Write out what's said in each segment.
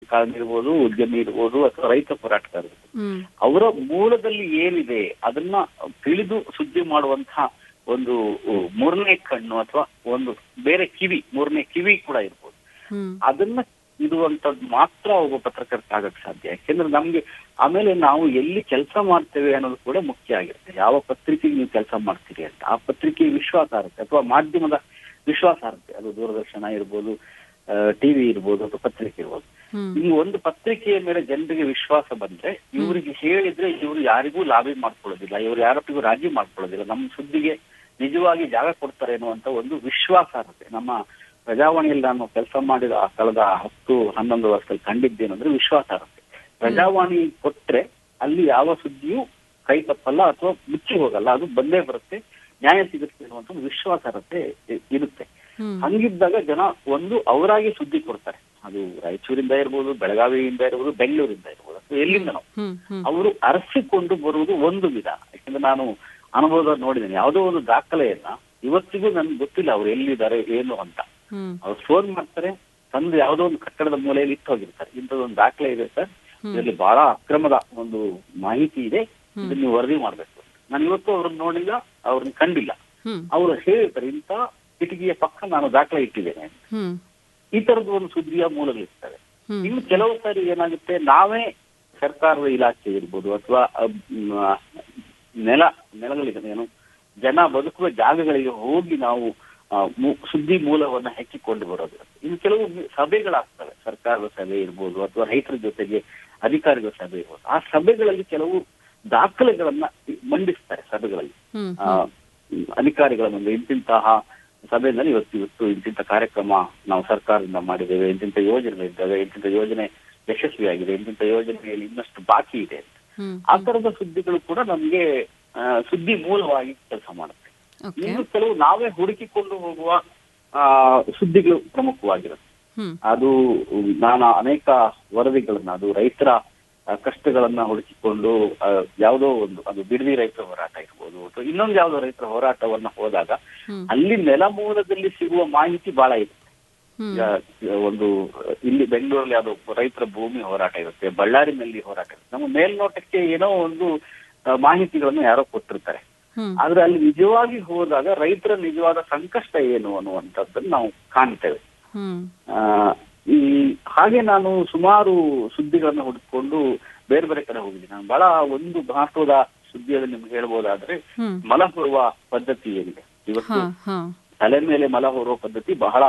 ಕಾರಣ ಇರ್ಬೋದು ಉದ್ಯಮಿ ಇರ್ಬೋದು ಅಥವಾ ರೈತ ಹೋರಾಟಗಾರರು ಹ್ಮ್ ಅವರ ಮೂಲದಲ್ಲಿ ಏನಿದೆ ಅದನ್ನ ತಿಳಿದು ಸುದ್ದಿ ಮಾಡುವಂತಹ ಒಂದು ಮೂರನೇ ಕಣ್ಣು ಅಥವಾ ಒಂದು ಬೇರೆ ಕಿವಿ ಮೂರನೇ ಕಿವಿ ಕೂಡ ಇರ್ಬೋದು ಹ್ಮ್ ಅದನ್ನ ಇರುವಂತದ್ದು ಮಾತ್ರ ಒಬ್ಬ ಪತ್ರಕರ್ತ ಆಗಕ್ ಸಾಧ್ಯ ಯಾಕೆಂದ್ರೆ ನಮ್ಗೆ ಆಮೇಲೆ ನಾವು ಎಲ್ಲಿ ಕೆಲಸ ಮಾಡ್ತೇವೆ ಅನ್ನೋದು ಕೂಡ ಮುಖ್ಯ ಆಗಿರುತ್ತೆ ಯಾವ ಪತ್ರಿಕೆಗೆ ನೀವು ಕೆಲಸ ಮಾಡ್ತೀರಿ ಅಂತ ಆ ಪತ್ರಿಕೆ ವಿಶ್ವಾಸಾರ್ಹತೆ ಅಥವಾ ಮಾಧ್ಯಮದ ವಿಶ್ವಾಸಾರ್ಹತೆ ಅದು ದೂರದರ್ಶನ ಇರ್ಬೋದು ಟಿವಿ ಇರ್ಬೋದು ಅಥವಾ ಪತ್ರಿಕೆ ಇರ್ಬೋದು ಹ್ಮ್ ಇನ್ನು ಒಂದು ಪತ್ರಿಕೆಯ ಮೇಲೆ ಜನರಿಗೆ ವಿಶ್ವಾಸ ಬಂದ್ರೆ ಇವರಿಗೆ ಹೇಳಿದ್ರೆ ಇವರು ಯಾರಿಗೂ ಲಾಭಿ ಮಾಡ್ಕೊಳ್ಳೋದಿಲ್ಲ ಇವರು ಯಾರೊಟ್ಟಿಗೂ ರಾಜಿ ಮಾಡ್ಕೊಳ್ಳೋದಿಲ್ಲ ನಮ್ಮ ಸುದ್ದಿಗೆ ನಿಜವಾಗಿ ಜಾಗ ಕೊಡ್ತಾರೆ ಅನ್ನುವಂತ ಒಂದು ವಿಶ್ವಾಸಾರ್ಹತೆ ನಮ್ಮ ಪ್ರಜಾವಾಣಿಯಲ್ಲಿ ನಾನು ಕೆಲಸ ಮಾಡಿದ ಆ ಕಳೆದ ಹತ್ತು ಹನ್ನೊಂದು ವರ್ಷದಲ್ಲಿ ಕಂಡಿದ್ದೇನೆಂದ್ರೆ ವಿಶ್ವಾಸಾರ್ಹತೆ ಪ್ರಜಾವಾಣಿ ಕೊಟ್ರೆ ಅಲ್ಲಿ ಯಾವ ಸುದ್ದಿಯೂ ಕೈ ತಪ್ಪಲ್ಲ ಅಥವಾ ಮುಚ್ಚಿ ಹೋಗಲ್ಲ ಅದು ಬಂದೇ ಬರುತ್ತೆ ನ್ಯಾಯ ಸಿಗುತ್ತೆ ಅನ್ನುವಂತ ಒಂದು ವಿಶ್ವಾಸಾರ್ಹತೆ ಇ- ಇರುತ್ತೆ ಹ್ಮ್ ಹಂಗಿದ್ದಾಗ ಜನ ಒಂದು ಅವರಾಗಿ ಸುದ್ದಿ ಕೊಡ್ತಾರೆ ಅದು ರಾಯಚೂರಿಂದ ಇರ್ಬೋದು ಬೆಳಗಾವಿಯಿಂದ ಇರ್ಬೋದು ಬೆಂಗಳೂರಿಂದ ಇರ್ಬೋದು ಅಥವಾ ಎಲ್ಲಿಂದನೋ ಹ್ಮ್ ಹ್ಮ್ ಅವರು ಅರಸಿಕೊಂಡು ಬರುವುದು ಒಂದು ವಿಧ ಯಾಕಂದ್ರೆ ನಾನು ಅನುಭವ ನೋಡಿದ್ದೇನೆ ಯಾವುದೋ ಒಂದು ದಾಖಲೆಯನ್ನ ಇವತ್ತಿಗೂ ನನ್ಗೆ ಗೊತ್ತಿಲ್ಲ ಅವ್ರು ಎಲ್ಲಿದ್ದಾರೆ ಏನು ಅಂತ ಹ್ಮ್ ಅವ್ರು ಫೋನ್ ಮಾಡ್ತಾರೆ ತಂದು ಯಾವುದೋ ಒಂದು ಕಟ್ಟಡದ ಮೂಲೆಯಲ್ಲಿ ಇಟ್ಟು ಹೋಗಿರ್ತಾರೆ ಇಂಥದ್ದೊಂದು ದಾಖಲೆ ಇದೆ ಸರ್ ಇದರಲ್ಲಿ ಬಹಳ ಅಕ್ರಮದ ಒಂದು ಮಾಹಿತಿ ಇದೆ ಇದನ್ನ ನೀವು ವರದಿ ಮಾಡ್ಬೇಕು ನಾನು ಇವತ್ತು ಅವ್ರನ್ನ ನೋಡಿಲ್ಲ ಅವ್ರನ್ನ ಕಂಡಿಲ್ಲ ಹ್ಮ್ ಅವರು ಹೇಳ್ತಾರೆ ಇಂಥ ಕಿಟಕಿಯ ಪಕ್ಕ ನಾನು ದಾಖಲೆ ಇಟ್ಟಿದ್ದೇನೆ ಹ್ಮ್ ಈ ತರದ ಒಂದು ಸುದ್ದಿಯ ಮೂಲಗಳಿರ್ತವೆ ಹ್ಮ್ ಇನ್ನು ಕೆಲವು ಸಾರಿ ಏನಾಗುತ್ತೆ ನಾವೇ ಸರ್ಕಾರದ ಇಲಾಖೆ ಇರ್ಬೋದು ಅಥವಾ ನೆಲ ನೆಲಗಳಿದೆ ಏನು ಜನ ಬದುಕುವ ಜಾಗಗಳಿಗೆ ಹೋಗಿ ನಾವು ಆ, ಮು- ಸುದ್ದಿ ಮೂಲವನ್ನ ಹೆಚ್ಚಿಕೊಂಡು ಬರೋದು ಇನ್ನು ಕೆಲವು ಸಭೆಗಳಾಗ್ತವೆ ಸರ್ಕಾರದ ಸಭೆ ಇರ್ಬೋದು ಅಥವಾ ರೈತರ ಜೊತೆಗೆ ಅಧಿಕಾರಿಗಳ ಸಭೆ ಇರ್ಬೋದು ಆ ಸಭೆಗಳಲ್ಲಿ ಕೆಲವು ದಾಖಲೆಗಳನ್ನ ಮಂಡಿಸ್ತಾರೆ ಸಭೆಗಳಲ್ಲಿ ಹ್ಮ್ ಆ, ಅಧಿಕಾರಿಗಳ ಮುಂದೆ ಇಂತಿಂತಹ ಸಭೆಯಲ್ಲಿ ಇವತ್ತು ಇವತ್ತು ಇಂತಿಂತ ಕಾರ್ಯಕ್ರಮ ನಾವು ಸರ್ಕಾರದಿಂದ ಮಾಡಿದ್ದೇವೆ ಇಂತಿಂತ ಯೋಜನೆಗಳಿದ್ದಾವೆ ಇಂತಿಂತ ಯೋಜನೆ ಯಶಸ್ವಿಯಾಗಿದೆ ಇಂತಿಂತ ಯೋಜನೆಯಲ್ಲಿ ಇನ್ನಷ್ಟು ಬಾಕಿ ಇದೆ ಅಂತ ಹ್ಮ್ ಆ ತರದ ಸುದ್ದಿಗಳು ಕೂಡ ನಮ್ಗೆ ಆ, ಸುದ್ದಿ ಮೂಲವಾಗಿ ಕೆಲಸ ಮಾಡುತ್ತೆ ಓಕೆ ಇನ್ನು ಕೆಲವು ನಾವೇ ಹುಡುಕಿಕೊಂಡು ಹೋಗುವ ಆ ಸುದ್ದಿಗಳು ಪ್ರಮುಖವಾಗಿರುತ್ತೆ ಹ್ಮ್ ಅದು ನಾನು ಅನೇಕ ವರದಿಗಳನ್ನ ಅದು ರೈತರ ಆ, ಕಷ್ಟಗಳನ್ನ ಹುಡುಕಿಕೊಂಡು ಆ, ಯಾವುದೋ ಒಂದು ಅದು ಬಿಡದಿ ರೈತರ ಹೋರಾಟ ಇರ್ಬೋದು ಅಥವಾ ಇನ್ನೊಂದು ಯಾವುದೋ ರೈತರ ಹೋರಾಟವನ್ನ ಹೋದಾಗ ಹ್ಮ್ ಅಲ್ಲಿ ನೆಲಮೂಲದಲ್ಲಿ ಸಿಗುವ ಮಾಹಿತಿ ಬಹಳ ಇದೆ ಹ್ಮ್ ಈಗ ಒಂದು ಇಲ್ಲಿ ಬೆಂಗಳೂರಲ್ಲಿ ಯಾವುದೋ ರೈತರ ಭೂಮಿ ಹೋರಾಟ ಇರುತ್ತೆ ಬಳ್ಳಾರಿನಲ್ಲಿ ಹೋರಾಟ ಇರುತ್ತೆ ನಮ್ಮ ಮೇಲ್ನೋಟಕ್ಕೆ ಏನೋ ಒಂದು ಆ, ಮಾಹಿತಿಗಳನ್ನು ಯಾರೋ ಕೊಟ್ಟಿರ್ತಾರೆ ಹ್ಮ್ ಆದ್ರೆ ಅಲ್ಲಿ ನಿಜವಾಗಿ ಹೋದಾಗ ರೈತರ ನಿಜವಾದ ಸಂಕಷ್ಟ ಏನು ಅನ್ನುವಂಥದ್ದನ್ನು ನಾವು ಕಾಣ್ತೇವೆ ಹ್ಮ್ ಆ, ಈ ಹಾಗೆ ನಾನು ಸುಮಾರು ಸುದ್ದಿಗಳನ್ನು ಹುಡುಕೊಂಡು ಬೇರೆ ಬೇರೆ ಕಡೆ ಹೋಗಿದ್ದೀನಿ ನಾನು ಬಹಳ ಒಂದು ಮಹತ್ವದ ಸುದ್ದಿಯಲ್ಲಿ ನಿಮ್ಗೆ ಹೇಳ್ಬೋದಾದ್ರೆ ಹ್ಮ್ ಮಲ ಹೊರುವ ಪದ್ಧತಿ ಏನಿದೆ ಇವತ್ತು ಹಾ ಹಾ ತಲೆ ಮೇಲೆ ಮಲ ಹೊರುವ ಪದ್ಧತಿ ಬಹಳ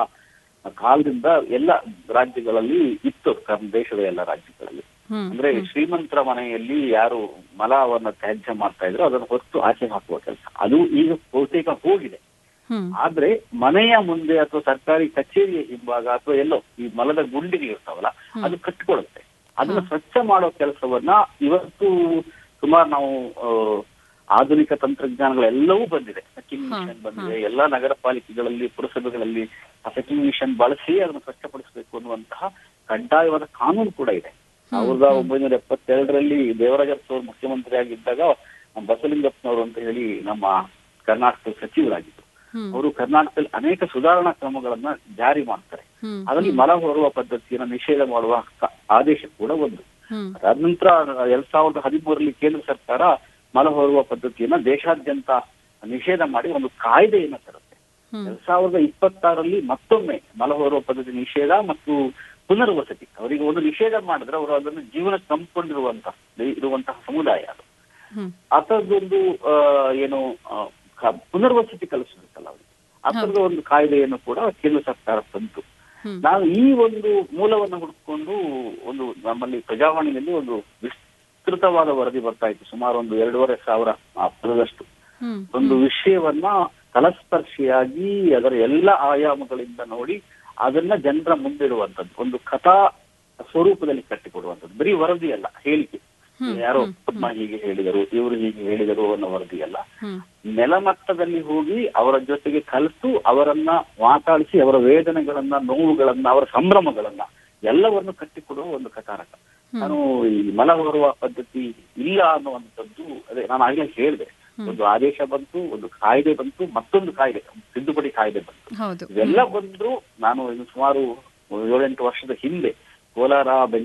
ಕಾಲದಿಂದ ಎಲ್ಲ ರಾಜ್ಯಗಳಲ್ಲಿ ಇತ್ತು ಕರ್ನ ದೇಶದ ಎಲ್ಲ ರಾಜ್ಯಗಳಲ್ಲಿ ಹ್ಮ್ ಅಂದ್ರೆ ಶ್ರೀಮಂತರ ಮನೆಯಲ್ಲಿ ಯಾರು ಮಲವನ್ನ ತ್ಯಾಜ್ಯ ಮಾಡ್ತಾ ಇದ್ರು ಅದನ್ನು ಹೊತ್ತು ಆಚೆ ಹಾಕುವ ಕೆಲಸ ಅದು ಈಗ ಬಹುತೇಕ ಹೋಗಿದೆ ಹ್ಮ್ ಆದ್ರೆ ಮನೆಯ ಮುಂದೆ ಅಥವಾ ಸರ್ಕಾರಿ ಕಚೇರಿಯ ಹಿಂಭಾಗ ಅಥವಾ ಎಲ್ಲೋ ಈ ಮಲದ ಗುಂಡಿಗೆ ಇರ್ತಾವಲ್ಲ ಅದು ಕಟ್ಕೊಳ್ಳುತ್ತೆ ಅದನ್ನ ಸ್ವಚ್ಛ ಮಾಡೋ ಕೆಲಸವನ್ನ ಇವತ್ತು ಸುಮಾರು ನಾವು ಆ, ಆಧುನಿಕ ತಂತ್ರಜ್ಞಾನಗಳೆಲ್ಲವೂ ಬಂದಿದೆ ಸೆಕಿಂಗ್ ಮಿಷನ್ ಬಂದಿದೆ ಎಲ್ಲಾ ನಗರ ಪಾಲಿಕೆಗಳಲ್ಲಿ ಪುರಸಭೆಗಳಲ್ಲಿ ಆ ಸೆಕಿಂಗ್ ಮಿಷನ್ ಬಳಸಿ ಅದನ್ನು ಸ್ವಚ್ಛಪಡಿಸಬೇಕು ಅನ್ನುವಂತಹ ಕಡ್ಡಾಯವಾದ ಕಾನೂನು ಕೂಡ ಇದೆ ಸಾವಿರದ ಒಂಬೈನೂರ ಎಪ್ಪತ್ತೆರಡರಲ್ಲಿ ದೇವರಾಜ ಅರಸು ಮುಖ್ಯಮಂತ್ರಿ ಆಗಿದ್ದಾಗ ಬಸವಲಿಂಗಪ್ಪನವರು ಅಂತ ಹೇಳಿ ನಮ್ಮ ಕರ್ನಾಟಕದ ಸಚಿವರಾಗಿದ್ದರು ಹ್ಮ್ ಅವರು ಕರ್ನಾಟಕದಲ್ಲಿ ಅನೇಕ ಸುಧಾರಣಾ ಕ್ರಮಗಳನ್ನ ಜಾರಿ ಮಾಡ್ತಾರೆ ಹ್ಮ್ ಅದರಲ್ಲಿ ಮಲ ಹೊರುವ ಪದ್ಧತಿಯನ್ನ ನಿಷೇಧ ಮಾಡುವ ಕ- ಆದೇಶ ಕೂಡ ಒಂದು ಹ್ಮ್ ಅದಾದ ನಂತರ ಎರಡ್ ಸಾವಿರದ ಹದಿಮೂರರಲ್ಲಿ ಕೇಂದ್ರ ಸರ್ಕಾರ ಮಲ ಹೊರುವ ಪದ್ಧತಿಯನ್ನ ದೇಶಾದ್ಯಂತ ನಿಷೇಧ ಮಾಡಿ ಒಂದು ಕಾಯ್ದೆಯನ್ನ ತರುತ್ತೆ ಹ್ಮ್ ಎರಡ್ ಸಾವಿರದ ಇಪ್ಪತ್ತಾರಲ್ಲಿ ಮತ್ತೊಮ್ಮೆ ಮಲ ಹೊರುವ ಪದ್ಧತಿ ನಿಷೇಧ ಮತ್ತು ಪುನರ್ವಸತಿ ಅವರಿಗೆ ಒಂದು ನಿಷೇಧ ಮಾಡಿದ್ರೆ ಅವರು ಅದನ್ನು ಜೀವನಕ್ಕೆ ನಂಬಿಕೊಂಡಿರುವಂತಹ ಇರುವಂತಹ ಸಮುದಾಯ ಅದು ಹ್ಮ್ ಆ ಥರದ್ದೊಂದು ಆ, ಏನು ಆ, ಕ- ಪುನರ್ವಸತಿ ಕಲಿಸಬೇಕಲ್ಲ ಅವರಿಗೆ ಆ ಥರದ ಒಂದು ಕಾಯ್ದೆಯನ್ನು ಕೂಡ ಕೇಂದ್ರ ಸರ್ಕಾರ ತಂತು ಹ್ಮ್ ನಾನು ಈ ಒಂದು ಮೂಲವನ್ನು ಹುಡುಕೊಂಡು ಒಂದು ನಮ್ಮಲ್ಲಿ ಪ್ರಜಾವಾಣಿಯಲ್ಲಿ ಒಂದು ವಿಸ್ತೃತವಾದ ವರದಿ ಬರ್ತಾ ಇತ್ತು ಸುಮಾರು ಒಂದು ಎರಡೂವರೆ ಸಾವಿರ ಆ, ಪದದಷ್ಟು ಹ್ಮ್ ಒಂದು ವಿಷಯವನ್ನ ತಲಸ್ಪರ್ಶಿಯಾಗಿ ಅದರ ಎಲ್ಲ ಆಯಾಮಗಳಿಂದ ನೋಡಿ ಅದನ್ನ ಜನರ ಮುಂದಿಡುವಂಥದ್ದು ಒಂದು ಕಥಾ ಸ್ವರೂಪದಲ್ಲಿ ಕಟ್ಟಿಕೊಡುವಂಥದ್ದು ಬರೀ ವರದಿ ಅಲ್ಲ ಹೇಳಿಕೆ ಯಾರೋ ಪದ್ಮ ಹೀಗೆ ಹೇಳಿದರು ಇವರು ಹೀಗೆ ಹೇಳಿದರು ಅನ್ನೋ ವರದಿ ಅಲ್ಲ ಹ್ಮ್ ನೆಲಮಟ್ಟದಲ್ಲಿ ಹೋಗಿ ಅವರ ಜೊತೆಗೆ ಕಲಿತು ಅವರನ್ನ ಮಾತಾಡಿಸಿ ಅವರ ವೇದನೆಗಳನ್ನ ನೋವುಗಳನ್ನ ಅವರ ಸಂಭ್ರಮಗಳನ್ನ ಎಲ್ಲವನ್ನು ಕಟ್ಟಿಕೊಡುವ ಒಂದು ಕಥಾನಕ ನಾನು ಈ ಮಲ ಹೊರುವ ಪದ್ಧತಿ ಇಲ್ಲ ಅನ್ನುವಂಥದ್ದು ಅದೇ ನಾನು ಆಗ್ಲೇ ಹೇಳಿದೆ ಒಂದು ಆದೇಶ ಬಂತು ಒಂದು ಕಾಯ್ದೆ ಬಂತು ಮತ್ತೊಂದು ಕಾಯ್ದೆ ತಿದ್ದುಪಡಿ ಕಾಯ್ದೆ ಬಂತು ಹೌದು ಇವೆಲ್ಲ ಬಂದ್ರು ನಾನು ಇನ್ನು ಸುಮಾರು ಏಳೆಂಟು ವರ್ಷದ ಹಿಂದೆ ಕೋಲಾರ ಬೆಂಗಳೂರು